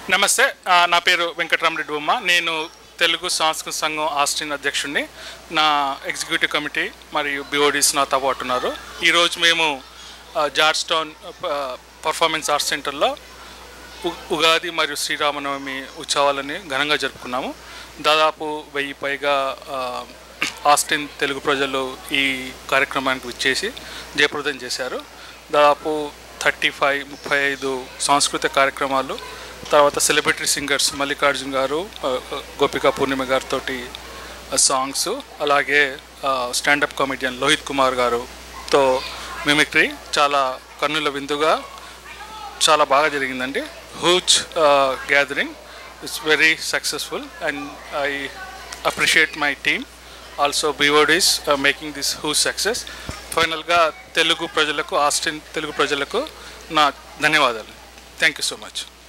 నమస్తే ఆ, నా పేరు వెంకటరామరెడ్డి బొమ్మ నేను తెలుగు సాంస్కృతిక సంఘం ఆస్టిన్ అధ్యక్షుడిని నా ఎగ్జిక్యూటివ్ కమిటీ మరియు బిఓడీస్ నాతో పాటు ఉన్నారు ఈరోజు మేము ఆ, జార్జ్ టౌన్ ఆ, పర్ఫార్మెన్స్ ఆర్ట్స్ సెంటర్లో ఉ- ఉగాది మరియు శ్రీరామనవమి ఉత్సవాలని ఘనంగా జరుపుకున్నాము దాదాపు వెయ్యి పైగా ఆ, ఆస్టిన్ తెలుగు ప్రజలు ఈ కార్యక్రమానికి విచ్చేసి జయప్రదం చేశారు దాదాపు థర్టీ ఫైవ్ ముప్పై ఐదు సాంస్కృతిక కార్యక్రమాలు తర్వాత సెలబ్రిటీ సింగర్స్ మల్లికార్జున్ గారు ఆ, ఆ, గోపికా పూర్ణిమ గారితో సాంగ్స్ అలాగే స్టాండప్ కామెడియన్ లోహిత్ కుమార్ గారుతో మిమిక్రీ చాలా కన్నుల విందుగా చాలా బాగా జరిగిందండి huge gathering it's very successful and I appreciate my team also BODs making this huge success ఫైనల్గా తెలుగు ప్రజలకు ఆస్టిన్ తెలుగు ప్రజలకు నా ధన్యవాదాలు థ్యాంక్ యూ సో మచ్